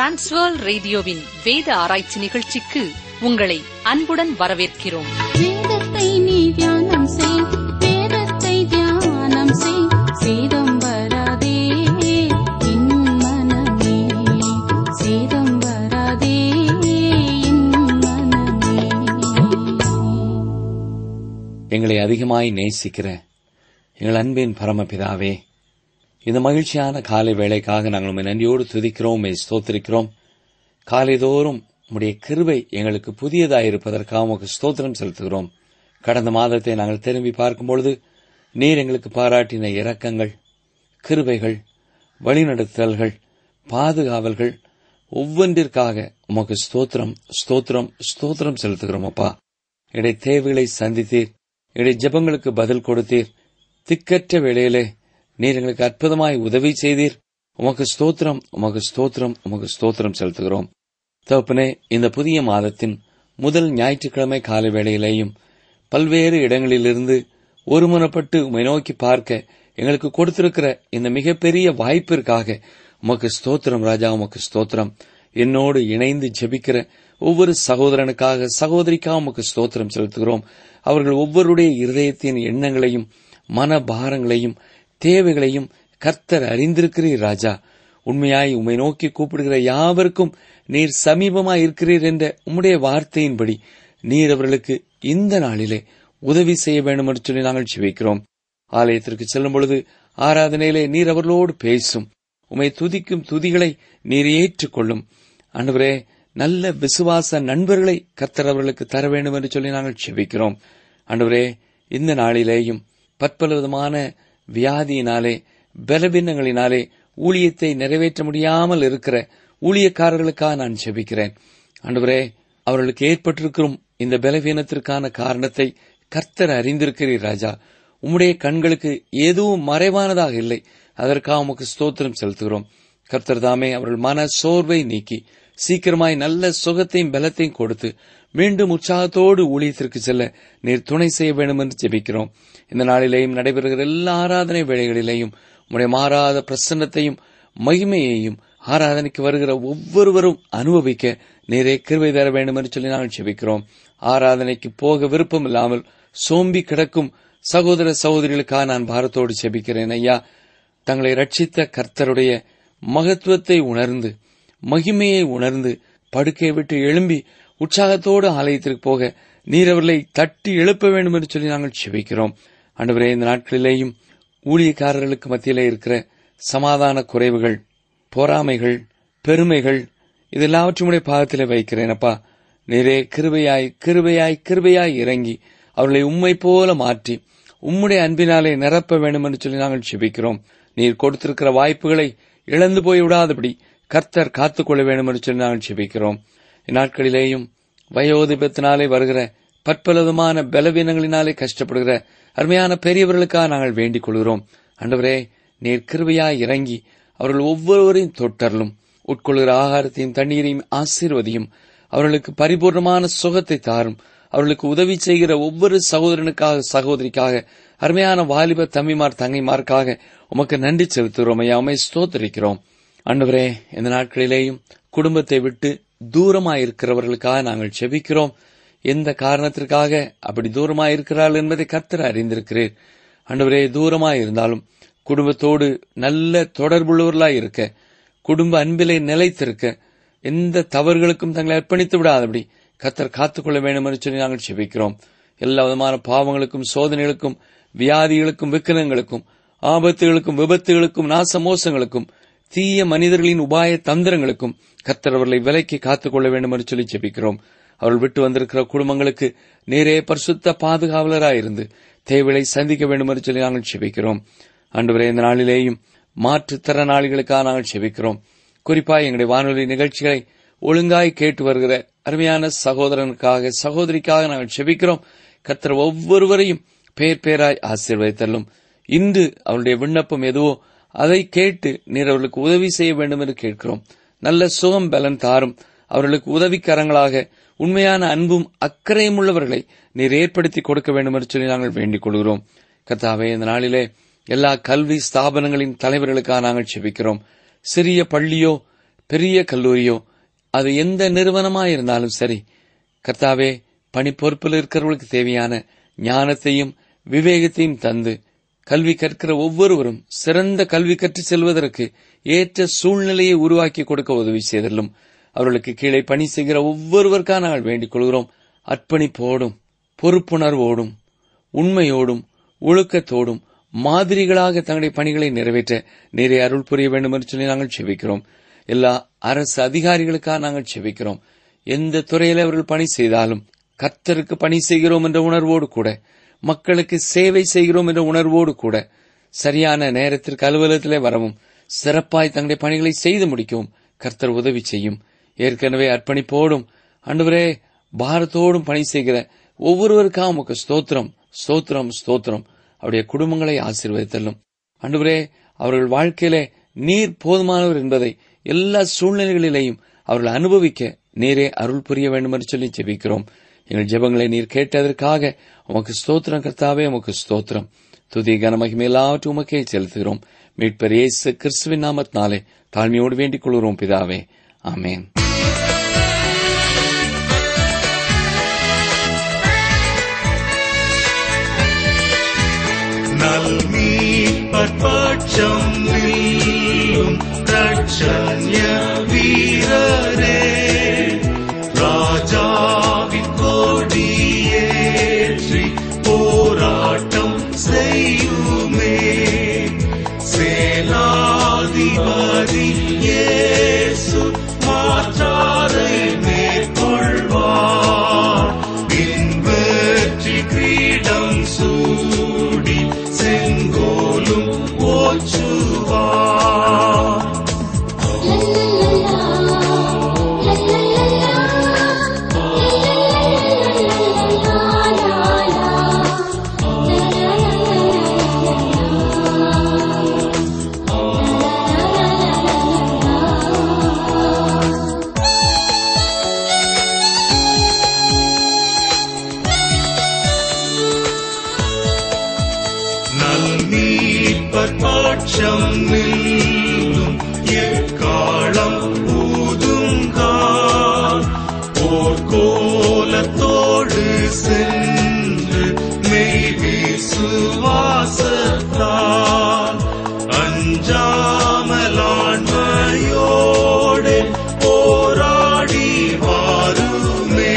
Transfer ரேடியோவின் வேத ஆராய்ச்சி நிகழ்ச்சிக்கு உங்களை அன்புடன் வரவேற்கிறோம் வேதத்தை நீ தியானம் செய் வேதத்தை தியானம் செய் சேதம் வராதே என் மனமே சேதம் வராதே என் மனமே எங்களை அதிகமாய் நேசிக்கிற எங்கள் அன்பின் பரமபிதாவே இந்த மகிழ்ச்சியான காலை வேளைக்காக நாங்கள் உம்மை நன்றியோடு துதிக்கிறோம் உம்மை ஸ்தோத்திரிக்கிறோம் காலைதோறும் உம்முடைய கிருபை எங்களுக்கு புதியதாயிருப்பதற்காக உமக்கு ஸ்தோத்திரம் செலுத்துகிறோம் கடந்த மாதத்தை நாங்கள் திரும்பி பார்க்கும் பொழுது நீர் எங்களுக்கு பாராட்டின இரக்கங்கள் கிருபைகள் வழிநடத்தல்கள் பாதுகாவல்கள் ஒவ்வொன்றிற்காக உமக்கு ஸ்தோத்திரம் ஸ்தோத்திரம் ஸ்தோத்திரம் செலுத்துகிறோம் அப்பா எங்களுடைய தேவைகளை சந்தித்தீர் எங்களுடைய ஜெபங்களுக்கு பதில் கொடுத்தீர் திக்கற்ற வேளையிலே நீர் எங்களுக்கு அற்புதமாய் உதவி செய்தீர் உமக்கு ஸ்தோத்திரம் உமக்கு ஸ்தோத்திரம் உமக்கு ஸ்தோத்திரம் செலுத்துகிறோம் தகப்பனே இந்த புதிய மாதத்தின் முதல் ஞாயிற்றுக்கிழமை காலை வேளையிலேயும் பல்வேறு இடங்களிலிருந்து ஒருமுனப்பட்டு உமை நோக்கி பார்க்க எங்களுக்கு கொடுத்திருக்கிற இந்த மிகப்பெரிய வாய்ப்பிற்காக உமக்கு ஸ்தோத்திரம் ராஜா உமக்கு ஸ்தோத்திரம் என்னோடு இணைந்து ஜெபிக்கிற ஒவ்வொரு சகோதரனுக்காக சகோதரிக்காக உமக்கு ஸ்தோத்திரம் செலுத்துகிறோம் அவர்கள் ஒவ்வொருடைய இருதயத்தின் எண்ணங்களையும் மனபாரங்களையும் தேவைகளையும் கர்த்தர் அறிந்திருக்கிறீர் ராஜா உண்மையாய் உம்மை நோக்கி கூப்பிடுகிற யாவருக்கும் நீர் சமீபமாய் இருக்கிறீர் என்ற உம்முடைய வார்த்தையின்படி நீர் அவர்களுக்கு இந்த நாளிலே உதவி செய்ய வேண்டும் என்று சொல்லி நாங்கள் ஜெபிக்கிறோம் ஆலயத்திற்கு செல்லும் பொழுது ஆராதனையிலே நீர் அவர்களோடு பேசும் உம்மை துதிக்கும் துதிகளை நீர் ஏற்றுக்கொள்ளும் ஆண்டவரே நல்ல விசுவாச நண்பர்களை கர்த்தர் அவர்களுக்கு தர வேண்டும் என்று சொல்லி நாங்கள் செபிக்கிறோம் ஆண்டவரே இந்த நாளிலேயும் பற்பல விதமான வியாதியினாலே பலவீனங்களினாலே ஊழியத்தை நிறைவேற்ற முடியாமல் இருக்கிற ஊழியக்காரர்களுக்காக நான் செபிக்கிறேன் ஆண்டவரே அவர்களுக்கு ஏற்பட்டிருக்கும் இந்த பலவீனத்திற்கான காரணத்தை கர்த்தர் அறிந்திருக்கிறீர் ராஜா உம்முடைய கண்களுக்கு எதுவும் மறைவானதாக இல்லை அதற்காக உமக்கு ஸ்தோத்திரம் செலுத்துகிறோம் கர்த்தர் தாமே அவர்கள் மன சோர்வை நீக்கி சீக்கிரமாய் நல்ல சுகத்தையும் பலத்தையும் கொடுத்து மீண்டும் உற்சாகத்தோடு ஊழியத்திற்கு செல்ல நீர் துணை செய்ய வேண்டும் என்று ஜெபிக்கிறோம் இந்த நாளிலேயும் நடைபெறுகிற எல்லா ஆராதனை வேளைகளிலேயும் உம்முடைய மாறாத பிரசன்னத்தையும் மகிமையையும் ஆராதனைக்கு வருகிற ஒவ்வொருவரும் அனுபவிக்க நீரே கிருபை தர வேண்டும் என்று சொல்லி நாங்கள் ஜெபிக்கிறோம் ஆராதனைக்கு போக விருப்பம் இல்லாமல் சோம்பி கிடக்கும் சகோதர சகோதரிகளுக்காக நான் பாரத்தோடு ஜெபிக்கிறேன் ஐயா தங்களை ரட்சித்த கர்த்தருடைய மகத்துவத்தை உணர்ந்து மகிமையை உணர்ந்து படுக்கையை விட்டு எழும்பி உற்சாகத்தோடு ஆலயத்திற்கு போக நீர் அவர்களை தட்டி எழுப்ப வேண்டும் என்று சொல்லி நாங்கள் செபிக்கிறோம் ஆண்டவரே இந்த நாட்களிலேயும் ஊழியக்காரர்களுக்கு மத்தியிலே இருக்கிற சமாதான குறைவுகள் பொறாமைகள் பெருமைகள் இதெல்லாவற்றுடைய பாகத்திலே வைக்கிறேன் அப்பா நீரே கிருபையாய் கிருபையாய் கிருபையாய் இறங்கி அவர்களை உம்மை போல மாற்றி உம்முடைய அன்பினாலே நிரப்ப வேண்டும் என்று சொல்லி நாங்கள் செபிக்கிறோம் நீர் கொடுத்திருக்கிற வாய்ப்புகளை இழந்து போய் விடாதபடி கர்த்தர் காத்துக்கொள்ள வேண்டும் என்று சொல்லி நாங்கள் செபிக்கிறோம் இந்நாட்களிலேயும் வயோதிபத்தினாலே வருகிற பற்பலவிதமான பலவீனங்களினாலே கஷ்டப்படுகிற அருமையான பெரியவர்களுக்காக நாங்கள் வேண்டிக் கொள்கிறோம் ஆண்டவரே நீர் கிருபையாய் இறங்கி அவர்கள் ஒவ்வொருவரையும் தொட்டரலும் உட்கொள்கிற ஆகாரத்தையும் தண்ணீரையும் ஆசீர்வதியும் அவர்களுக்கு பரிபூர்ணமான சுகத்தை தாரும் அவர்களுக்கு உதவி செய்கிற ஒவ்வொரு சகோதரனுக்காக சகோதரிக்காக அருமையான வாலிப தம்பிமார் தங்கைமார்க்காக உமக்கு நன்றி செலுத்துகிறோம் ஐயா உமை ஸ்தோத்தரிக்கிறோம் ஆண்டவரே இந்த நாட்களிலேயும் குடும்பத்தை விட்டு தூரமாயிருக்கிறவர்களுக்காக நாங்கள் செபிக்கிறோம் எந்த காரணத்திற்காக அப்படி தூரமாயிருக்கிறார்கள் என்பதை கர்த்தர் அறிந்திருக்கிறீர் ஆண்டவரே தூரமாய் இருந்தாலும் குடும்பத்தோடு நல்ல தொடர்புள்ளவர்களாய் இருக்க குடும்ப அன்பிலே நிலைத்திருக்க எந்த தவறுகளுக்கும் தங்களை அர்ப்பணித்து விடாதபடி கர்த்தர் காத்துக்கொள்ள வேண்டும் என்று சொல்லி நாங்கள் செபிக்கிறோம் எல்லா விதமான பாவங்களுக்கும் சோதனைகளுக்கும் வியாதிகளுக்கும் விக்கிரங்களுக்கும் ஆபத்துகளுக்கும் விபத்துகளுக்கும் நாசமோசங்களுக்கும் தீய மனிதர்களின் உபாய தந்திரங்களுக்கும் கர்த்தர் அவர்களை விலைக்கு காத்துக்கொள்ள வேண்டும் என்று சொல்லி ஜெபிக்கிறோம் அவர்கள் விட்டு வந்திருக்கிற குடும்பங்களுக்கு நேரே பரிசுத்த பாதுகாவலராயிருந்து தேவைகளை சந்திக்க வேண்டும் என்று சொல்லி நாங்கள் செபிக்கிறோம் ஆண்டவரே இந்த நாளிலேயும் மாற்றுத்திறனாளிகளுக்காக நாங்கள் செபிக்கிறோம் குறிப்பாக எங்களுடைய வானொலி நிகழ்ச்சிகளை ஒழுங்காய் கேட்டு வருகிற அருமையான சகோதரனுக்காக சகோதரிக்காக நாங்கள் செபிக்கிறோம் கர்த்தர் ஒவ்வொருவரையும் பேர் பேராய் ஆசீர்வதித்தள்ளும் இன்று அவருடைய விண்ணப்பம் எதுவோ அதை கேட்டு நீர் அவர்களுக்கு உதவி செய்ய வேண்டும் என்று கேட்கிறோம் நல்ல சுகம் பலன் தாரும் அவர்களுக்கு உதவிக்கரங்களாக உண்மையான அன்பும் அக்கறையும் உள்ளவர்களை நீர் ஏற்படுத்தி கொடுக்க வேண்டும் என்று சொல்லி நாங்கள் வேண்டிக் கொள்கிறோம் கர்த்தாவே இந்த நாளிலே எல்லா கல்வி ஸ்தாபனங்களின் தலைவர்களுக்காக நாங்கள் செபிக்கிறோம் சிறிய பள்ளியோ பெரிய கல்லூரியோ அது எந்த நிறுவனமா இருந்தாலும் சரி கர்த்தாவே பணி பொறுப்பில் இருக்கிறவர்களுக்கு தேவையான ஞானத்தையும் விவேகத்தையும் தந்து கல்வி கற்கிற ஒவ்வொருவரும் சிறந்த கல்வி கற்று செல்வதற்கு ஏற்ற சூழ்நிலையை உருவாக்கி கொடுக்க உதவி செய்தலும் அவர்களுக்கு கீழே பணி செய்கிற ஒவ்வொருவருக்காக நாங்கள் வேண்டிக் கொள்கிறோம் அர்ப்பணிப்போடும் பொறுப்புணர்வோடும் உண்மையோடும் ஒழுக்கத்தோடும் மாதிரிகளாக தங்களுடைய பணிகளை நிறைவேற்ற நிறைய அருள் புரிய வேண்டும் என்று சொல்லி நாங்கள் செபிக்கிறோம் எல்லா அரசு அதிகாரிகளுக்காக நாங்கள் செபிக்கிறோம் எந்த துறையில் அவர்கள் பணி செய்தாலும் கர்த்தருக்கு பணி செய்கிறோம் என்ற உணர்வோடு கூட மக்களுக்கு சேவை செய்கிறோம் என்ற உணர்வோடு கூட சரியான நேரத்திற்கு அலுவலகத்திலே வரவும் சிறப்பாய் தங்களுடைய பணிகளை செய்து முடிக்கவும் கர்த்தர் உதவி செய்யும் ஏற்கனவே அர்ப்பணிப்போடும் அன்றுவரே பாரத்தோடும் பணி செய்கிற ஒவ்வொருவருக்காக உமக்கு ஸ்தோத்திரம் ஸ்தோத்திரம் ஸ்தோத்திரம் அவருடைய குடும்பங்களை ஆசீர்வதித்தல்லும் அன்றுவரே அவர்கள் வாழ்க்கையிலே நீர் போதுமானவர் என்பதை எல்லா சூழ்நிலைகளிலேயும் அவர்கள் அனுபவிக்க நீரே அருள் புரிய வேண்டும் என்று சொல்லி ஜெபிக்கிறோம் எங்கள் ஜெபங்களை நீர் கேட்டதற்காக உமக்கு ஸ்தோத்திரம் கர்த்தாவே உமக்கு ஸ்தோத்திரம் துதி கனமகிமை எல்லாவற்றும் உமக்கே செலுத்துகிறோம் மீட்பர் இயேசு கிறிஸ்துவின் நாமத்தினாலே தாழ்மையோடு வேண்டிக் கொள்கிறோம் பிதாவே ஆமென் നൽമീപക്ഷം നീയും രക്ഷണ്യ വീരരേ രാജാവിൻ കൊടിയേற்றி പോരാട്ടം செய்யுமே சேனாதிபதி இயேசு மாற்றாரை மேற்கொள்வார் பின்பற்றி கிரீடம் சூடி செங்கோலும் ஓச்சுவார் നൽമീപ്പർ പക്ഷം നില്ലും എക്കാളം ஊதுங்க போர்க்கோலத்தோடு சென்று மெய் விசுவாசத்தால் அஞ்சாமலாண்மையோடு போராடி வாருமே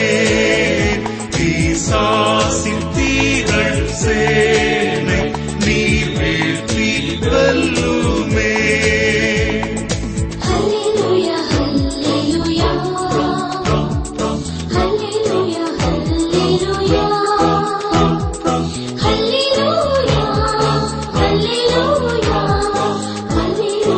பிசாசின் தீகள் சேனை நீர் வீழ்த்தி வெல்லுமே Hallelujah, hallelujah, hallelujah, hallelujah.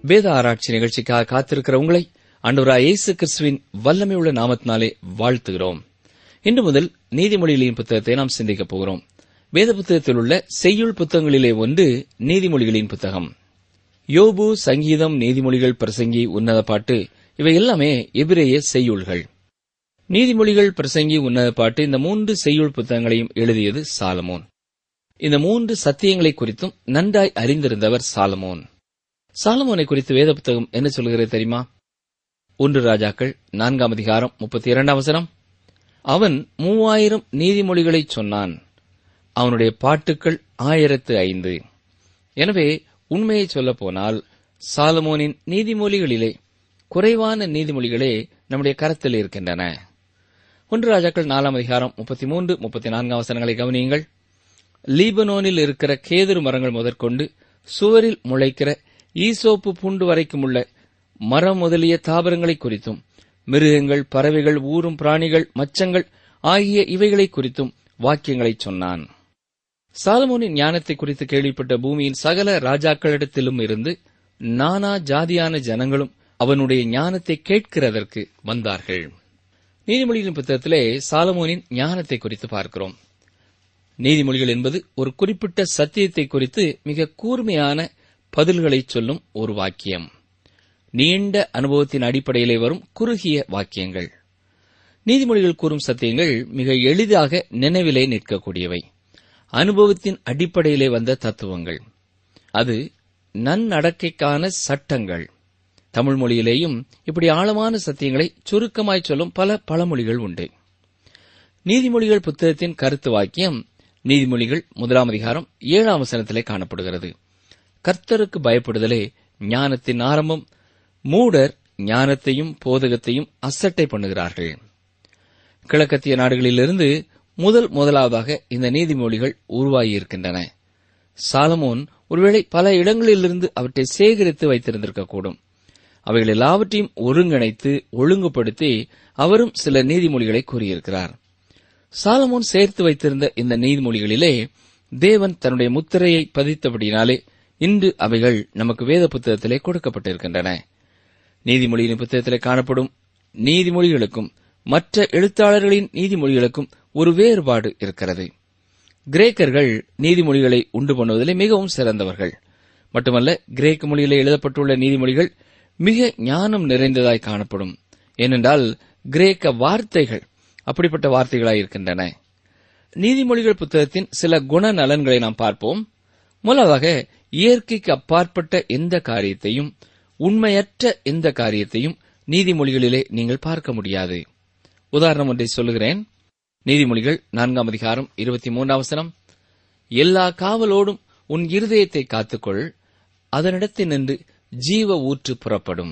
வேத ஆராய்ச்சி நிகழ்ச்சிக்காக காத்திருக்கிற உங்களை ஆண்டவராய் இயேசு கிறிஸ்துவின் வல்லமையுள்ள நாமத்தினாலே வாழ்த்துகிறோம் இன்று முதல் நீதிமொழிகளின் புத்தகத்தை நாம் சிந்திக்கப் போகிறோம் வேத புத்தகத்தில் உள்ள செய்யுள் புத்தகங்களிலே ஒன்று நீதிமொழிகளின் புத்தகம் யோபு சங்கீதம் நீதிமொழிகள் பிரசங்கி உன்னத பாட்டு இவை எல்லாமே எபிரேய செய்யுள்கள் நீதிமொழிகள் பிரசங்கி உன்னத பாட்டு இந்த மூன்று செய்யுள் புத்தகங்களையும் எழுதியது சாலமோன் இந்த மூன்று சத்தியங்களை குறித்தும் நன்றாய் அறிந்திருந்தவர் சாலமோன் சாலமோனை குறித்து வேத புத்தகம் என்ன சொல்கிறது தெரியுமா ஒன்று ராஜாக்கள் நான்காம் அதிகாரம் முப்பத்தி இரண்டாம் வசனம் அவன் மூவாயிரம் நீதிமொழிகளை சொன்னான் அவனுடைய பாட்டுக்கள் ஆயிரத்து ஐந்து எனவே உண்மையை சொல்லப் போனால் சாலமோனின் நீதிமொழிகளிலே குறைவான நீதிமொழிகளே நம்முடைய கரத்தில் இருக்கின்றன ஒன்று ராஜாக்கள் நாலாம் அதிகாரம் முப்பத்தி மூன்று முப்பத்தி நான்காம் வசனங்களை கவனியுங்கள் லீபனோனில் இருக்கிற கேதுரு மரங்கள் முதற்கொண்டு சுவரில் முளைக்கிற ஈசோப்பு பூண்டு வரைக்கும் உள்ள மரம் முதலிய தாவரங்களை குறித்தும் மிருகங்கள் பறவைகள் ஊரும் பிராணிகள் மச்சங்கள் ஆகிய இவைகளை குறித்தும் வாக்கியங்களை சொன்னான் சாலமோனின் ஞானத்தை குறித்து கேள்விப்பட்ட பூமியின் சகல ராஜாக்களிடத்திலும் இருந்து நானா ஜாதியான ஜனங்களும் அவனுடைய ஞானத்தை கேட்கிறதற்கு வந்தார்கள் நீதிமொழிகளின் புத்தகத்திலே சாலமோனின் ஞானத்தை குறித்து பார்க்கிறோம் நீதிமொழிகள் என்பது ஒரு குறிப்பிட்ட சத்தியத்தை குறித்து மிக கூர்மையான பதில்களை சொல்லும் ஒரு வாக்கியம் நீண்ட அனுபவத்தின் அடிப்படையிலே வரும் குறுகிய வாக்கியங்கள் நீதிமொழிகள் கூறும் சத்தியங்கள் மிக எளிதாக நினைவிலே நிற்கக்கூடியவை அனுபவத்தின் அடிப்படையிலே வந்த தத்துவங்கள் அது நன்னடக்கைக்கான சட்டங்கள் தமிழ் மொழியிலேயும் இப்படி ஆழமான சத்தியங்களை சுருக்கமாய் சொல்லும் பல பழமொழிகள் உண்டு நீதிமொழிகள் புத்தகத்தின் கருத்து வாக்கியம் நீதிமொழிகள் முதலாம் அதிகாரம் ஏழாம் வசனத்திலே காணப்படுகிறது கர்த்தருக்கு பயப்படுதலே ஞானத்தின் ஆரம்பம் மூடர் ஞானத்தையும் போதகத்தையும் அசட்டை பண்ணுகிறார்கள் கிழக்கத்திய நாடுகளிலிருந்து முதல் முதலாவதாக இந்த நீதிமொழிகள் உருவாகியிருக்கின்றன சாலமோன் ஒருவேளை பல இடங்களிலிருந்து அவற்றை சேகரித்து வைத்திருந்திருக்கக்கூடும் அவைகள் எல்லாவற்றையும் ஒருங்கிணைத்து ஒழுங்குபடுத்தி அவரும் சில நீதிமொழிகளை கூறியிருக்கிறார் சாலமோன் சேர்த்து வைத்திருந்த இந்த நீதிமொழிகளிலே தேவன் தன்னுடைய முத்திரையை பதித்தபடியினாலே இன்று அவைகள் நமக்கு வேத புத்தகத்திலே கொடுக்கப்பட்டிருக்கின்றன நீதிமொழியின் புத்தகத்திலே காணப்படும் நீதிமொழிகளுக்கும் மற்ற எழுத்தாளர்களின் நீதிமொழிகளுக்கும் ஒரு வேறுபாடு இருக்கிறது கிரேக்கர்கள் நீதிமொழிகளை உண்டு பண்ணுவதிலே மிகவும் சிறந்தவர்கள் மட்டுமல்ல கிரேக்க மொழியிலே எழுதப்பட்டுள்ள நீதிமொழிகள் மிக ஞானம் நிறைந்ததாய் காணப்படும் ஏனென்றால் கிரேக்க வார்த்தைகள் அப்படிப்பட்ட வார்த்தைகளாய் இருக்கின்றன நீதிமொழிகள் புத்தகத்தின் சில குணநலன்களை நாம் பார்ப்போம் முதலாவதாக இயற்கைக்கு அப்பாற்பட்ட எந்த காரியத்தையும் உண்மையற்ற எந்த காரியத்தையும் நீதிமொழிகளிலே நீங்கள் பார்க்க முடியாது உதாரணம் ஒன்றை சொல்லுகிறேன் நீதிமொழிகள் நான்காம் அதிகாரம் இருபத்தி மூன்றாம் வசனம் எல்லா காவலோடும் உன் இருதயத்தை காத்துக்கொள் அதனிடத்தில் நின்று ஜீவ ஊற்று புறப்படும்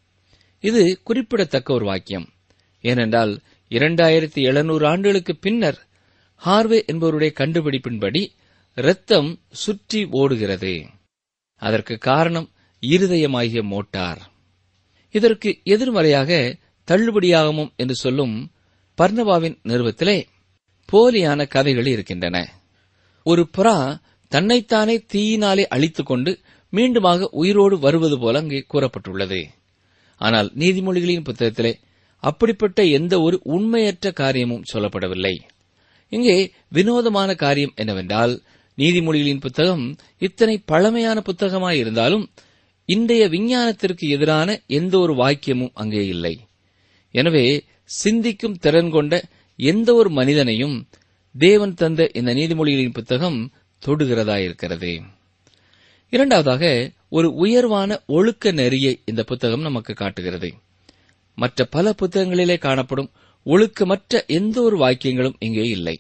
இது குறிப்பிடத்தக்க ஒரு வாக்கியம் ஏனென்றால் இரண்டாயிரத்தி எழுநூறு ஆண்டுகளுக்கு பின்னர் ஹார்வே என்பவருடைய கண்டுபிடிப்பின்படி இரத்தம் சுற்றி ஓடுகிறது அதற்கு காரணம் இருதயமாகிய மோட்டார் இதற்கு எதிர்மறையாக தள்ளுபடியாகமும் என்று சொல்லும் பர்ணபாவின் நிறுவத்திலே போலியான கதைகள் இருக்கின்றன ஒரு புறா தன்னைத்தானே தீயினாலே அழித்துக் கொண்டு மீண்டுமாக உயிரோடு வருவது போல அங்கே கூறப்பட்டுள்ளது ஆனால் நீதிமொழிகளின் புத்தகத்திலே அப்படிப்பட்ட எந்த ஒரு உண்மையற்ற காரியமும் சொல்லப்படவில்லை இங்கே வினோதமான காரியம் என்னவென்றால் நீதிமொழிகளின் புத்தகம் இத்தனை பழமையான புத்தகமாயிருந்தாலும் இன்றைய விஞ்ஞானத்திற்கு எதிரான எந்த ஒரு வாக்கியமும் அங்கே இல்லை எனவே சிந்திக்கும் திறன் கொண்ட எந்த ஒரு மனிதனையும் தேவன் தந்த இந்த நீதிமொழிகளின் புத்தகம் தொடுகிறதாயிருக்கிறது இரண்டாவதாக ஒரு உயர்வான ஒழுக்க நெறியை இந்த புத்தகம் நமக்கு காட்டுகிறது மற்ற பல புத்தகங்களிலே காணப்படும் ஒழுக்கமற்ற எந்த ஒரு வாக்கியங்களும் இங்கே இல்லை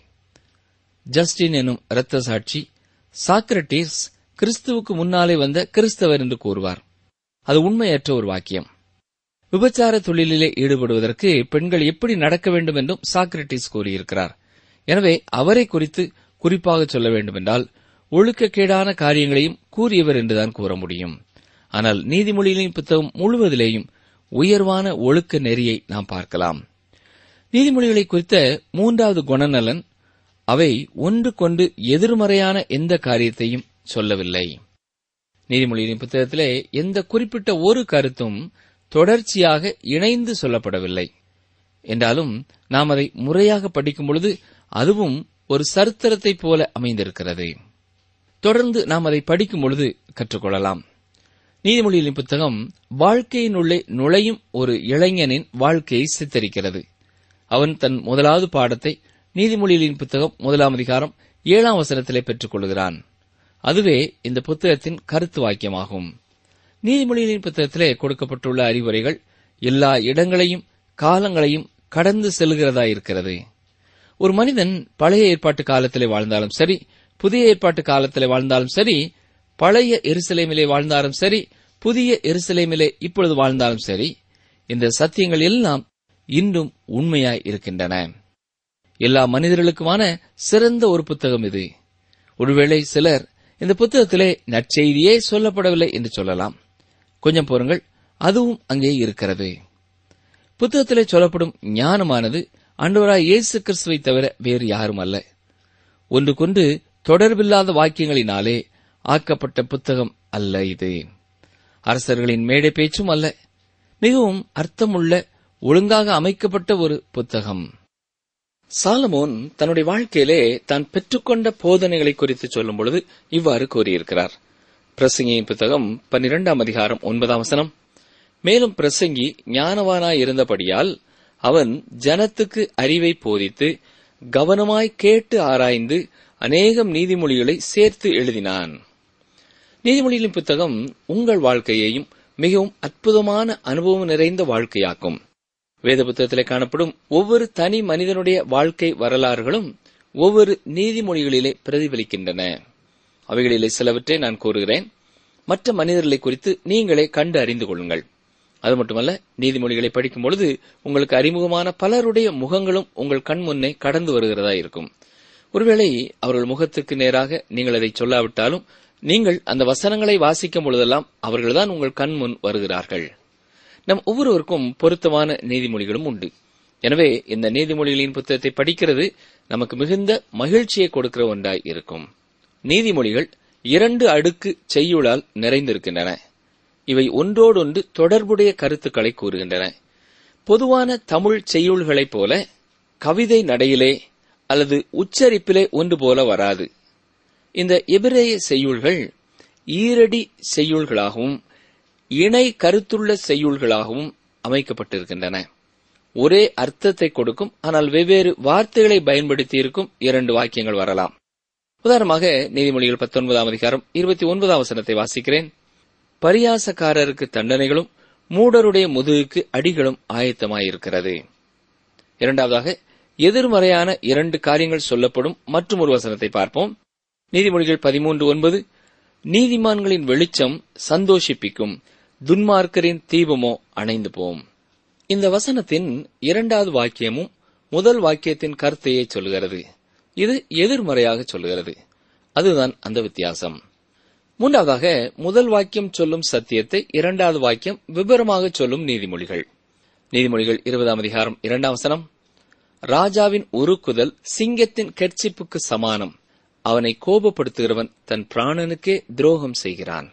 ஜஸ்டின் எனும் இரத்த சாட்சி சாக்ரட்டிஸ் கிறிஸ்துவுக்கு முன்னாலே வந்த கிறிஸ்தவர் என்று கூறுவார் அது உண்மையற்ற ஒரு வாக்கியம் விபச்சார தொழிலிலே ஈடுபடுவதற்கு பெண்கள் எப்படி நடக்க வேண்டும் என்றும் சாக்ரட்டிஸ் கூறியிருக்கிறார் எனவே அவரை குறித்து குறிப்பாக சொல்ல வேண்டுமென்றால் ஒழுக்கக்கேடான காரியங்களையும் கூறியவர் என்றுதான் கூற முடியும் ஆனால் நீதிமொழிகளின் புத்தகம் முழுவதிலேயும் உயர்வான ஒழுக்க நெறியை நாம் பார்க்கலாம் நீதிமொழிகளை குறித்த மூன்றாவது குணநலன் அவை ஒன்றுக்கொண்டு எதிர்மறையான எந்த காரியத்தையும் சொல்லவில்லை நீதிமொழியின் புத்தகத்திலே எந்த குறிப்பிட்ட ஒரு கருத்தும் தொடர்ச்சியாக இணைந்து சொல்லப்படவில்லை என்றாலும் நாம் அதை முறையாக படிக்கும் பொழுது அதுவும் ஒரு சரித்திரத்தைப் போல அமைந்திருக்கிறது தொடர்ந்து நாம் அதை படிக்கும் பொழுது கற்றுக்கொள்ளலாம் நீதிமொழிகளின் புத்தகம் வாழ்க்கையினுள்ளே நுழையும் ஒரு இளைஞனின் வாழ்க்கையை சித்தரிக்கிறது அவன் தன் முதலாவது பாடத்தை நீதிமொழிகளின் புத்தகம் முதலாம் அதிகாரம் ஏழாம் வசனத்திலே பெற்றுக் கொள்கிறான் அதுவே இந்த புத்தகத்தின் கருத்து வாக்கியமாகும் நீதிமொழிகளின் புத்தகத்திலே கொடுக்கப்பட்டுள்ள அறிவுரைகள் எல்லா இடங்களையும் காலங்களையும் கடந்து செல்கிறதா இருக்கிறது ஒரு மனிதன் பழைய ஏற்பாட்டு காலத்திலே வாழ்ந்தாலும் சரி புதிய ஏற்பாட்டு காலத்திலே வாழ்ந்தாலும் சரி பழைய எருசலேமிலே வாழ்ந்தாலும் சரி புதிய எருசலேமிலே இப்பொழுது வாழ்ந்தாலும் சரி இந்த சத்தியங்கள் எல்லாம் இன்றும் உண்மையாய் இருக்கின்றன எல்லா மனிதர்களுக்குமான சிறந்த ஒரு புத்தகம் இது ஒருவேளை சிலர் இந்த புத்தகத்திலே நற்செய்தியே சொல்லப்படவில்லை என்று சொல்லலாம் கொஞ்சம் பொறுங்கள் அதுவும் அங்கே இருக்கிறது புத்தகத்திலே சொல்லப்படும் ஞானமானது ஆண்டவராய் இயேசு கிறிஸ்துவை தவிர வேறு யாரும் அல்ல ஒன்றுக்கொன்று தொடர்பில்லாத வாக்கியங்களினாலே ஆக்கப்பட்ட புத்தகம் அல்ல இது அரசர்களின் மேடை பேச்சும் அல்ல மிகவும் அர்த்தமுள்ள ஒழுங்காக அமைக்கப்பட்ட ஒரு புத்தகம் சாலமோன் தன்னுடைய வாழ்க்கையிலே தான் பெற்றுக்கொண்ட போதனைகளை குறித்து சொல்லும் பொழுது இவ்வாறு கூறியிருக்கிறார் பிரசங்கியின் புத்தகம் பன்னிரெண்டாம் அதிகாரம் ஒன்பதாம் வசனம் மேலும் பிரசங்கி ஞானவானாய் இருந்தபடியால் அவன் ஜனத்துக்கு அறிவை போதித்து கவனமாய் கேட்டு ஆராய்ந்து அநேகம் நீதிமொழிகளை சேர்த்து எழுதினான் நீதிமொழிகளின் புத்தகம் உங்கள் வாழ்க்கையையும் மிகவும் அற்புதமான அனுபவம் நிறைந்த வாழ்க்கையாக்கும் வேத புத்தகத்திலே காணப்படும் ஒவ்வொரு தனி மனிதனுடைய வாழ்க்கை வரலாறுகளும் ஒவ்வொரு நீதிமொழிகளிலே பிரதிபலிக்கின்றன அவைகளிலே சிலவற்றை நான் கூறுகிறேன் மற்ற மனிதர்களை குறித்து நீங்களே கண்டு அறிந்து கொள்ளுங்கள் அது மட்டுமல்ல நீதிமொழிகளை படிக்கும் பொழுது உங்களுக்கு அறிமுகமான பலருடைய முகங்களும் உங்கள் கண் முன்னே கடந்து வருகிறதா இருக்கும் ஒருவேளை அவர்கள் முகத்துக்கு நேராக நீங்கள் அதை சொல்லாவிட்டாலும் நீங்கள் அந்த வசனங்களை வாசிக்கும் பொழுதெல்லாம் அவர்கள்தான் உங்கள் கண் முன் வருகிறார்கள் நம் ஒவ்வொருவருக்கும் பொருத்தமான நீதிமொழிகளும் உண்டு எனவே இந்த நீதிமொழிகளின் புத்தகத்தை படிக்கிறது நமக்கு மிகுந்த மகிழ்ச்சியை கொடுக்கிற ஒன்றாய் இருக்கும் நீதிமொழிகள் இரண்டு அடுக்கு செய்யுளால் நிறைந்திருக்கின்றன இவை ஒன்றோடொன்று தொடர்புடைய கருத்துக்களை கூறுகின்றன பொதுவான தமிழ் செய்யுள்களைப் போல கவிதை நடையிலே அல்லது உச்சரிப்பிலே ஒன்று போல வராது இந்த எபிரேய செய்யுள்கள் ஈரடி செய்யுள்களாகவும் இணை கருத்துள்ள செய்யுள்களாகவும் அமைக்கப்பட்டிருக்கின்றன ஒரே அர்த்தத்தை கொடுக்கும் ஆனால் வெவ்வேறு வார்த்தைகளை பயன்படுத்தி இருக்கும் இரண்டு வாக்கியங்கள் வரலாம் உதாரணமாக நீதிமொழிகள் பத்தொன்பதாம் அதிகாரம் இருபத்தி ஒன்பதாம் வசனத்தை வாசிக்கிறேன் பரியாசக்காரருக்கு தண்டனைகளும் மூடருடைய முதுகுக்கு அடிகளும் ஆயத்தமாயிருக்கிறது இரண்டாவதாக எதிர்மறையான இரண்டு காரியங்கள் சொல்லப்படும் மற்றும் ஒரு வசனத்தை பார்ப்போம் நீதிமொழிகள் பதிமூன்று ஒன்பது நீதிமான்களின் வெளிச்சம் சந்தோஷிப்பிக்கும் துன்மார்க்கரின் தீபமோ அணைந்து போம் இந்த வசனத்தின் இரண்டாவது வாக்கியமும் முதல் வாக்கியத்தின் கருத்தையே சொல்கிறது இது எதிர்மறையாக சொல்கிறது அதுதான் அந்த வித்தியாசம் மூன்றாவதாக முதல் வாக்கியம் சொல்லும் சத்தியத்தை இரண்டாவது வாக்கியம் விபரமாக சொல்லும் நீதிமொழிகள் நீதிமொழிகள் இருபதாம் அதிகாரம் இரண்டாம் வசனம் ராஜாவின் உருக்குதல் சிங்கத்தின் கெர்ச்சிப்புக்கு சமானம் அவனை கோபப்படுத்துகிறவன் தன் பிராணனுக்கே துரோகம் செய்கிறான்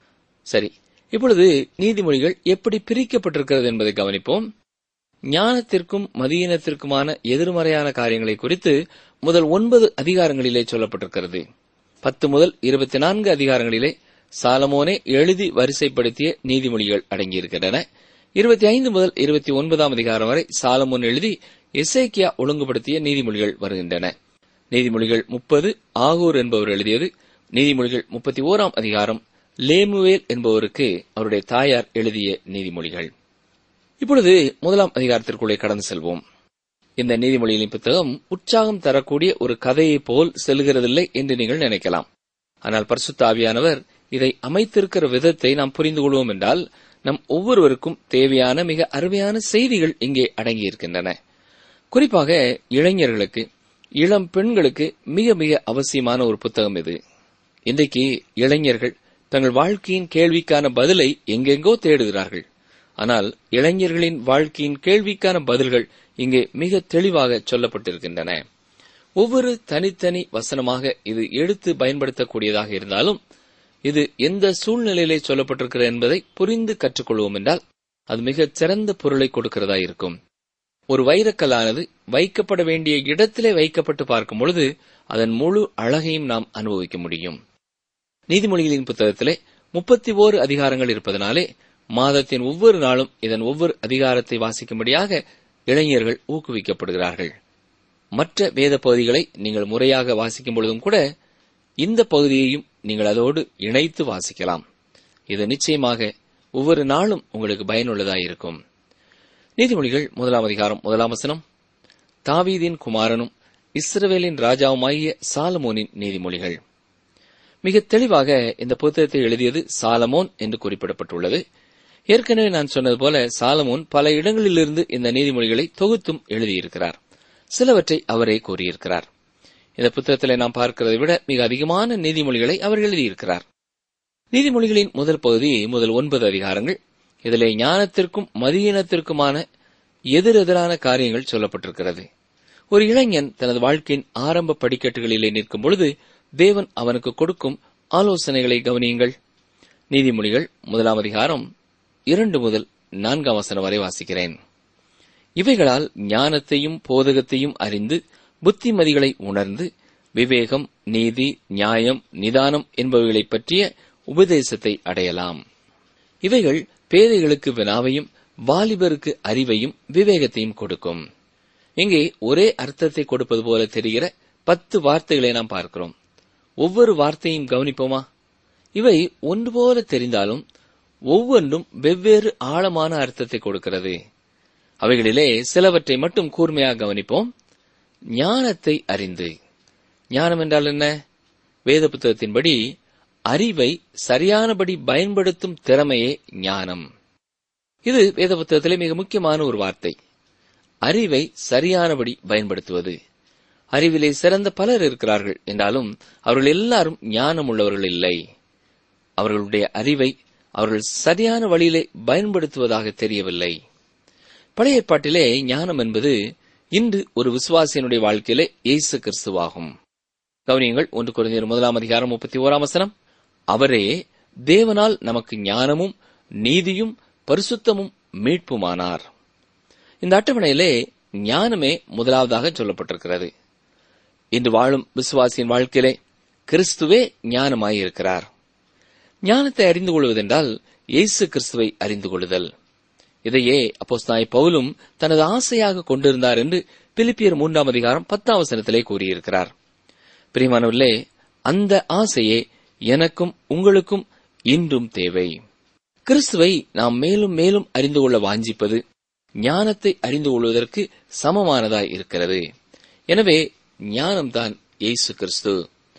சரி இப்பொழுது நீதிமொழிகள் எப்படி பிரிக்கப்பட்டிருக்கிறது என்பதை கவனிப்போம் ஞானத்திற்கும் மதியினத்திற்குமான எதிர்மறையான காரியங்களை குறித்து முதல் ஒன்பது அதிகாரங்களிலே சொல்லப்பட்டிருக்கிறது பத்து முதல் இருபத்தி நான்கு அதிகாரங்களிலே சாலமோனே எழுதி வரிசைப்படுத்திய நீதிமொழிகள் அடங்கியிருக்கின்றன இருபத்தி ஐந்து முதல் இருபத்தி ஒன்பதாம் அதிகாரம் வரை சாலமோன் எழுதி எசேக்கியா ஒழுங்குபடுத்திய நீதிமொழிகள் வருகின்றன நீதிமொழிகள் முப்பது ஆகூர் என்பவர் எழுதியது நீதிமொழிகள் முப்பத்தி ஓராம் அதிகாரம் லேமுவேல் என்பவருக்கு அவருடைய தாயார் எழுதிய நீதிமொழிகள் இப்பொழுது முதலாம் அதிகாரத்திற்குள்ளே கடந்து செல்வோம் இந்த நீதிமொழிகளின் புத்தகம் உற்சாகம் தரக்கூடிய ஒரு கதையைப் போல் செல்கிறதில்லை என்று நீங்கள் நினைக்கலாம் ஆனால் பரிசுத்த ஆவியானவர் இதை அமைத்திருக்கிற விதத்தை நாம் புரிந்து கொள்வோம் என்றால் நம் ஒவ்வொருவருக்கும் தேவையான மிக அருமையான செய்திகள் இங்கே அடங்கியிருக்கின்றன குறிப்பாக இளைஞர்களுக்கு இளம் பெண்களுக்கு மிக மிக அவசியமான ஒரு புத்தகம் இது இன்றைக்கு இளைஞர்கள் தங்கள் வாழ்க்கையின் கேள்விக்கான பதிலை எங்கெங்கோ தேடுகிறார்கள் ஆனால் இளைஞர்களின் வாழ்க்கையின் கேள்விக்கான பதில்கள் இங்கே மிக தெளிவாக சொல்லப்பட்டிருக்கின்றன ஒவ்வொரு தனித்தனி வசனமாக இது எடுத்து பயன்படுத்தக்கூடியதாக இருந்தாலும் இது எந்த சூழ்நிலையிலே சொல்லப்பட்டிருக்கிறது என்பதை புரிந்து கற்றுக்கொள்வோம் என்றால் அது மிகச் சிறந்த பொருளை கொடுக்கிறதா இருக்கும் ஒரு வைரக்கல்லானது வைக்கப்பட வேண்டிய இடத்திலே வைக்கப்பட்டு பார்க்கும் பொழுது அதன் முழு அழகையும் நாம் அனுபவிக்க முடியும் நீதிமொழிகளின் புத்தகத்திலே முப்பத்தி ஓரு அதிகாரங்கள் இருப்பதனாலே மாதத்தின் ஒவ்வொரு நாளும் இதன் ஒவ்வொரு அதிகாரத்தை வாசிக்கும்படியாக இளைஞர்கள் ஊக்குவிக்கப்படுகிறார்கள் மற்ற வேத பகுதிகளை நீங்கள் முறையாக வாசிக்கும் பொழுதும் கூட இந்த பகுதியையும் நீங்கள் அதோடு இணைத்து வாசிக்கலாம் இது நிச்சயமாக ஒவ்வொரு நாளும் உங்களுக்கு பயனுள்ளதாயிருக்கும் நீதிமொழிகள் முதலாம் அதிகாரம் முதலாம் வசனம் தாவீதின் குமாரனும் இஸ்ரவேலின் ராஜாவுமாகிய சாலமோனின் நீதிமொழிகள் மிக தெளிவாக இந்த புத்தகத்தை எழுதியது சாலமோன் என்று குறிப்பிடப்பட்டுள்ளது ஏற்கனவே நான் சொன்னது போல சாலமோன் பல இடங்களிலிருந்து இந்த நீதிமொழிகளை தொகுத்தும் எழுதியிருக்கிறார் சிலவற்றை அவரே கூறியிருக்கிறார் இந்த புத்தகத்தில் நாம் பார்க்கிறதை விட மிக அதிகமான நீதிமொழிகளை அவர் எழுதியிருக்கிறார் நீதிமொழிகளின் முதல் பகுதி முதல் ஒன்பது அதிகாரங்கள் இதிலே ஞானத்திற்கும் மதியினத்திற்குமான எதிரெதிரான காரியங்கள் சொல்லப்பட்டிருக்கிறது ஒரு இளைஞன் தனது வாழ்க்கையின் ஆரம்ப படிக்கட்டுகளிலே நிற்கும் பொழுது தேவன் அவனுக்கு கொடுக்கும் ஆலோசனைகளை கவனியுங்கள் நீதிமொழிகள் முதலாம் அதிகாரம் இரண்டு முதல் நான்காம் வசனம் வரை வாசிக்கிறேன் இவைகளால் ஞானத்தையும் போதகத்தையும் அறிந்து புத்திமதிகளை உணர்ந்து விவேகம் நீதி நியாயம் நிதானம் என்பவைகளைப் பற்றிய உபதேசத்தை அடையலாம் இவைகள் பேதைகளுக்கு வினாவையும் வாலிபருக்கு அறிவையும் விவேகத்தையும் கொடுக்கும் இங்கே ஒரே அர்த்தத்தை கொடுப்பது போல தெரிகிற பத்து வார்த்தைகளை நாம் பார்க்கிறோம் ஒவ்வொரு வார்த்தையும் கவனிப்போமா இவை ஒன்று போல தெரிந்தாலும் ஒவ்வொன்றும் வெவ்வேறு ஆழமான அர்த்தத்தை கொடுக்கிறது அவைகளிலே சிலவற்றை மட்டும் கூர்மையாக கவனிப்போம் ஞானத்தை அறிந்து ஞானம் என்றால் என்ன வேத புத்தகத்தின்படி அறிவை சரியானபடி பயன்படுத்தும் திறமையே ஞானம் இது வேத புத்தகத்திலே மிக முக்கியமான ஒரு வார்த்தை அறிவை சரியானபடி பயன்படுத்துவது அறிவிலே சிறந்த பலர் இருக்கிறார்கள் என்றாலும் அவர்கள் எல்லாரும் ஞானம் உள்ளவர்கள் இல்லை அவர்களுடைய அறிவை அவர்கள் சரியான வழியிலே பயன்படுத்துவதாக தெரியவில்லை பழைய ஏற்பாட்டிலே ஞானம் என்பது இன்று ஒரு விசுவாசியனுடைய வாழ்க்கையிலே இயேசு கிறிஸ்துவாகும் கவனியங்கள் ஒன்று குறைந்தர் முதலாம் அதிகாரம் முப்பத்தி ஓராம் வசனம் அவரே தேவனால் நமக்கு ஞானமும் நீதியும் பரிசுத்தமும் மீட்புமானார் இந்த அட்டவணையிலே ஞானமே முதலாவதாக சொல்லப்பட்டிருக்கிறது இன்று வாழும் விசுவாசியின் வாழ்க்கையிலே கிறிஸ்துவே ஞானமாயிருக்கிறார் ஞானத்தை அறிந்து கொள்வதென்றால் இயேசு கிறிஸ்துவை அறிந்து கொள்ளுதல் இதையே அப்போஸ்தாய் பவுலும் தனது ஆசையாக கொண்டிருந்தார் என்று பிலிப்பியர் மூன்றாம் அதிகாரம் பத்தாம் வசனத்திலே கூறியிருக்கிறார் பிரியமானவர்களே அந்த ஆசையே எனக்கும் உங்களுக்கும் இன்றும் தேவை கிறிஸ்துவை நாம் மேலும் மேலும் அறிந்து கொள்ள வாஞ்சிப்பது ஞானத்தை அறிந்து கொள்வதற்கு சமமானதாய் இருக்கிறது எனவே ஞானம்தான் இயேசு கிறிஸ்து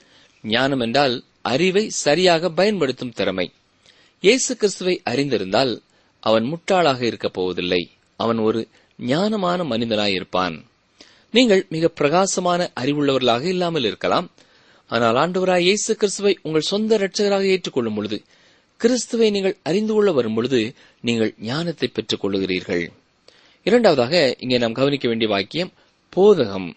ஞானம் என்றால் அறிவை சரியாக பயன்படுத்தும் திறமை இயேசு கிறிஸ்துவை அறிந்திருந்தால் அவன் முட்டாளாக இருக்கப் போவதில்லை அவன் ஒரு ஞானமான மனிதனாய் இருப்பான் நீங்கள் மிக பிரகாசமான அறிவுள்ளவர்களாக இல்லாமல் இருக்கலாம் ஆனால் ஆண்டவராய் இயேசு கிறிஸ்துவை உங்கள் சொந்த இரட்சகராக ஏற்றுக்கொள்ளும் பொழுது கிறிஸ்துவை நீங்கள் அறிந்து கொள்ள வரும் பொழுது நீங்கள் ஞானத்தை பெற்றுக் கொள்ளுகிறீர்கள் இரண்டாவதாக இங்கே நாம் கவனிக்க வேண்டிய வாக்கியம் போதகம்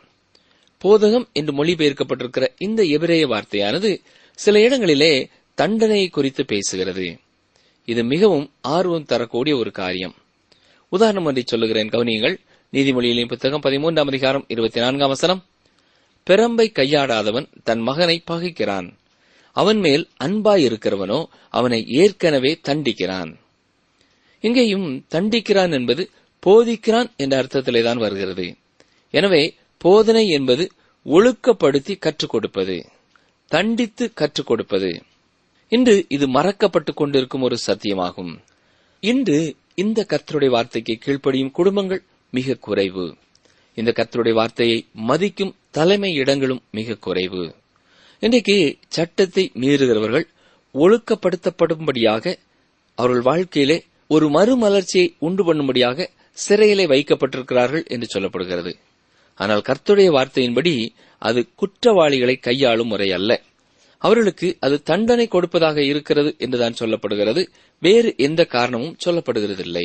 போதகம் என்று மொழிபெயர்க்கப்பட்டிருக்கிற இந்த எபிரேய வார்த்தையானது சில இடங்களிலே தண்டனையை குறித்து பேசுகிறது இது மிகவும் ஆர்வம் தரக்கூடிய ஒரு காரியம் உதாரணம் ஒன்றை சொல்லுகிறேன் கவனியுங்கள் நீதிமொழிகளின் புத்தகம் பதிமூன்றாம் அதிகாரம் இருபத்தி நான்காம் வசனம் பெரம்பை கையாடாதவன் தன் மகனை பகைக்கிறான் அவன் மேல் அன்பாயிருக்கிறவனோ அவனை ஏற்கனவே தண்டிக்கிறான் இங்கேயும் தண்டிக்கிறான் என்பது போதிக்கிறான் என்ற அர்த்தத்திலே தான் வருகிறது எனவே போதனை என்பது ஒழுக்கப்படுத்தி கற்றுக் கொடுப்பது தண்டித்து கற்றுக் கொடுப்பது இன்று இது மறக்கப்பட்டுக் கொண்டிருக்கும் ஒரு சத்தியமாகும் இன்று இந்த கர்த்தருடைய வார்த்தைக்கு கீழ்ப்படியும் குடும்பங்கள் மிக குறைவு இந்த கர்த்தருடைய வார்த்தையை மதிக்கும் தலைமை இடங்களும் மிக குறைவு இன்றைக்கு சட்டத்தை மீறுகிறவர்கள் ஒழுக்கப்படுத்தப்படும்படியாக அவர்கள் வாழ்க்கையிலே ஒரு மறுமலர்ச்சியை உண்டு பண்ணும்படியாக சிறையிலே வைக்கப்பட்டிருக்கிறார்கள் என்று சொல்லப்படுகிறது ஆனால் கர்த்தருடைய வார்த்தையின்படி அது குற்றவாளிகளை கையாளும் முறை அல்ல அவர்களுக்கு அது தண்டனை கொடுப்பதாக இருக்கிறது என்றுதான் சொல்லப்படுகிறது வேறு எந்த காரணமும் சொல்லப்படுகிறதில்லை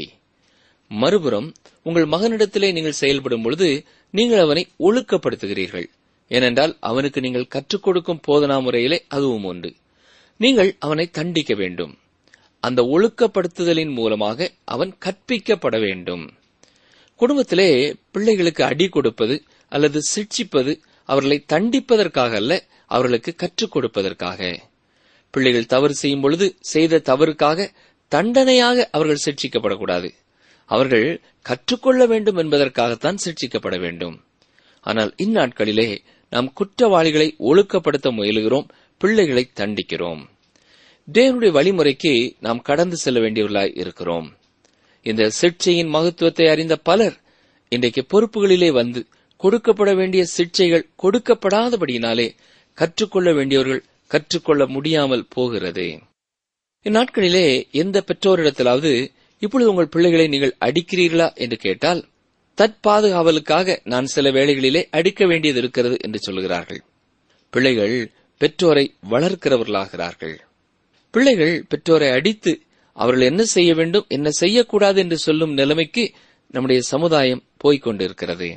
மறுபுறம் உங்கள் மகனிடத்திலே நீங்கள் செயல்படும் பொழுது நீங்கள் அவனை ஒழுக்கப்படுத்துகிறீர்கள் ஏனென்றால் அவனுக்கு நீங்கள் கற்றுக் கொடுக்கும் போதனா முறையிலே அதுவும் உண்டு நீங்கள் அவனை தண்டிக்க வேண்டும் அந்த ஒழுக்கப்படுத்துதலின் மூலமாக அவன் கற்பிக்கப்பட வேண்டும் குடும்பத்திலே பிள்ளைகளுக்கு அடி கொடுப்பது அல்லது சிட்சிப்பது அவர்களை தண்டிப்பதற்காக அல்ல அவர்களுக்கு கற்றுக் கொடுப்பதற்காக பிள்ளைகள் தவறு செய்யும் பொழுது செய்த தவறுக்காக தண்டனையாக அவர்கள் சிட்சிக்கப்படக்கூடாது அவர்கள் கற்றுக்கொள்ள வேண்டும் என்பதற்காகத்தான் சிட்சிக்கப்பட வேண்டும் ஆனால் இந்நாட்களிலே நாம் குற்றவாளிகளை ஒழுக்கப்படுத்த முயலுகிறோம் பிள்ளைகளை தண்டிக்கிறோம் தேவனுடைய வழிமுறைக்கு நாம் கடந்து செல்ல வேண்டியவர்களாய் இருக்கிறோம் இந்த சிக்ஷையின் மகத்துவத்தை அறிந்த பலர் இன்றைக்கு பொறுப்புகளிலே வந்து கொடுக்கப்பட வேண்டிய சிக்ஷைகள் கொடுக்கப்படாதபடியினாலே கற்றுக்கொள்ள வேண்டியவர்கள் கற்றுக்கொள்ள முடியாமல் போகிறது இந்நாட்களிலே எந்த பெற்றோரிடத்திலாவது இப்பொழுது உங்கள் பிள்ளைகளை நீங்கள் அடிக்கிறீர்களா என்று கேட்டால் தற்பாதுகாவலுக்காக நான் சில வேளைகளிலே அடிக்க வேண்டியது இருக்கிறது என்று சொல்கிறார்கள் பிள்ளைகள் பெற்றோரை வளர்க்கிறவர்களாகிறார்கள் பிள்ளைகள் பெற்றோரை அடித்து அவர்கள் என்ன செய்ய வேண்டும் என்ன செய்யக்கூடாது என்று சொல்லும் நிலைமைக்கு நம்முடைய சமுதாயம் போய்க் கொண்டிருக்கிறது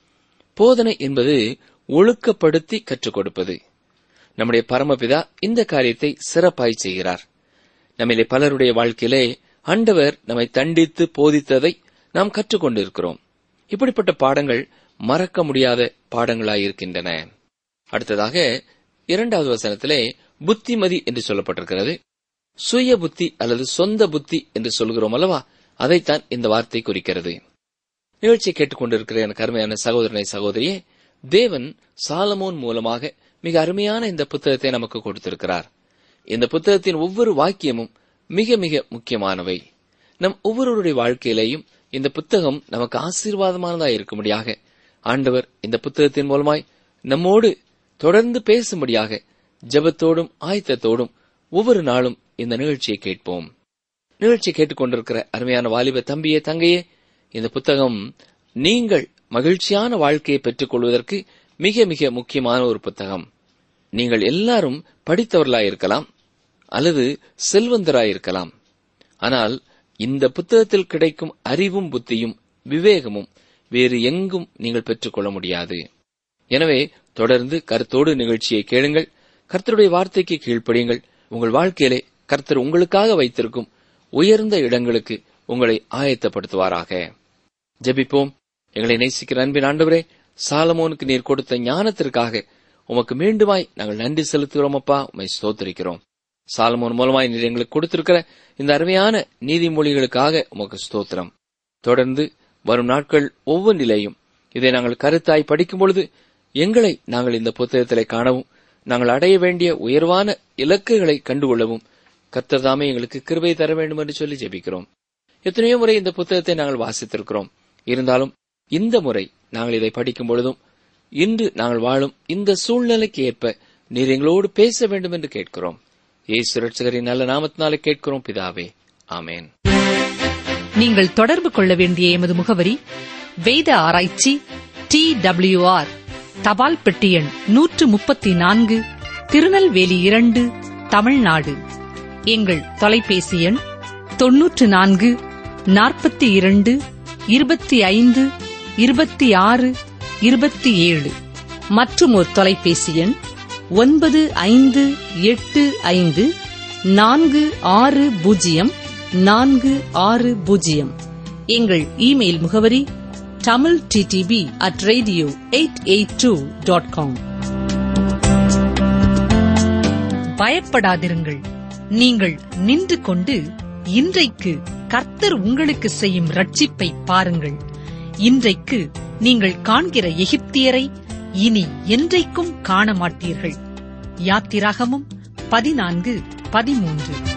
போதனை என்பது ஒழுக்கப்படுத்தி கற்றுக் கொடுப்பது நம்முடைய பரமபிதா இந்த காரியத்தை சிறப்பாய் செய்கிறார் நம்மிலே பலருடைய வாழ்க்கையிலே ஆண்டவர் நம்மை தண்டித்து போதித்ததை நாம் கற்றுக்கொண்டிருக்கிறோம் இப்படிப்பட்ட பாடங்கள் மறக்க முடியாத பாடங்களாயிருக்கின்றன அடுத்ததாக இரண்டாவது வசனத்திலே புத்திமதி என்று சொல்லப்பட்டிருக்கிறது சுய புத்தி அல்லது சொந்த புத்தி என்று சொல்கிறோம் அல்லவா அதைத்தான் இந்த வார்த்தை குறிக்கிறது நிகழ்ச்சியை கேட்டுக்கொண்டிருக்கிற எனக்கு அருமையான சகோதரனை சகோதரியே தேவன் சாலமோன் மூலமாக மிக அருமையான இந்த புத்தகத்தை நமக்கு கொடுத்திருக்கிறார் இந்த புத்தகத்தின் ஒவ்வொரு வாக்கியமும் மிக மிக முக்கியமானவை நம் ஒவ்வொருவருடைய வாழ்க்கையிலேயும் இந்த புத்தகம் நமக்கு ஆசீர்வாதமானதா இருக்கும்படியாக ஆண்டவர் இந்த புத்தகத்தின் மூலமாய் நம்மோடு தொடர்ந்து பேசும்படியாக ஜெபத்தோடும் ஆயத்தத்தோடும் ஒவ்வொரு நாளும் இந்த நிகழ்ச்சியை கேட்போம் நிகழ்ச்சியை கேட்டுக்கொண்டிருக்கிற அருமையான வாலிப தம்பியே தங்கையே இந்த புத்தகம் நீங்கள் மகிழ்ச்சியான வாழ்க்கையை பெற்றுக் கொள்வதற்கு மிக மிக முக்கியமான ஒரு புத்தகம் நீங்கள் எல்லாரும் படித்தவர்களாயிருக்கலாம் அல்லது செல்வந்தராயிருக்கலாம் ஆனால் இந்த புத்தகத்தில் கிடைக்கும் அறிவும் புத்தியும் விவேகமும் வேறு எங்கும் நீங்கள் பெற்றுக்கொள்ள முடியாது எனவே தொடர்ந்து கருத்தோடு நிகழ்ச்சியை கேளுங்கள் கர்த்தருடைய வார்த்தைக்கு கீழ்ப்படியுங்கள் உங்கள் வாழ்க்கையிலே கர்த்தர் உங்களுக்காக வைத்திருக்கும் உயர்ந்த இடங்களுக்கு உங்களை ஆயத்தப்படுத்துவாராக ஜெபிப்போம் எங்களை நேசிக்கிற அன்பின் ஆண்டவரே சாலமோனுக்கு நீர் கொடுத்த ஞானத்திற்காக உமக்கு மீண்டுமாய் நாங்கள் நன்றி செலுத்துகிறோம் அப்பா உமை ஸ்தோத்திரிக்கிறோம் சாலமோன் மூலமாய் நீர் எங்களுக்கு கொடுத்திருக்கிற இந்த அருமையான நீதிமொழிகளுக்காக உமக்கு ஸ்தோத்திரம் தொடர்ந்து வரும் நாட்கள் ஒவ்வொன்றிலேயும் இதை நாங்கள் கருத்தாய் படிக்கும் பொழுது எங்களை நாங்கள் இந்த புத்தகத்திலே காணவும் நாங்கள் அடைய வேண்டிய உயர்வான இலக்குகளை கண்டுகொள்ளவும் கர்த்தர் தாமே எங்களுக்கு கிருபை தர வேண்டும் என்று சொல்லி ஜெபிக்கிறோம் எத்தனையோ முறை இந்த புத்தகத்தை நாங்கள் வாசித்திருக்கிறோம் இருந்தாலும் இந்த முறை நாங்கள் இதை படிக்கும் பொழுதும் இன்று நாங்கள் வாழும் இந்த சூழ்நிலைக்கு ஏற்ப நீர் எங்களோடு பேச வேண்டும் என்று கேட்கிறோம் இயேசு ரட்சகரின் நல்ல நாமத்தினாலே கேட்கிறோம் பிதாவே ஆமேன் நீங்கள் தொடர்பு கொள்ள வேண்டிய எமது முகவரி வேத ஆராய்ச்சி டி ஆர் தபால் பெட்டி எண் நூற்று முப்பத்தி நான்கு திருநெல்வேலி இரண்டு தமிழ்நாடு எங்கள் தொலைபேசி எண் தொன்னூற்று நான்கு நாற்பத்தி இரண்டு இருபத்தி ஐந்து இருபத்தி ஆறு இருபத்தி ஏழு மற்றும் ஒரு தொலைபேசி எண் ஒன்பது ஐந்து எட்டு ஐந்து நான்கு ஆறு பூஜ்ஜியம் நான்கு ஆறு பூஜ்ஜியம் எங்கள் இமெயில் முகவரி Tamil DTP at radio eight eight two dot com பயப்படாதிருங்கள் நீங்கள் நின்று கொண்டு இன்றைக்கு கர்த்தர் உங்களுக்கு செய்யும் ரட்சிப்பை பாருங்கள் இன்றைக்கு நீங்கள் காண்கிற எகிப்தியரை இனி என்றைக்கும் காண மாட்டீர்கள் யாத்திராகமும் பதினான்கு பதிமூன்று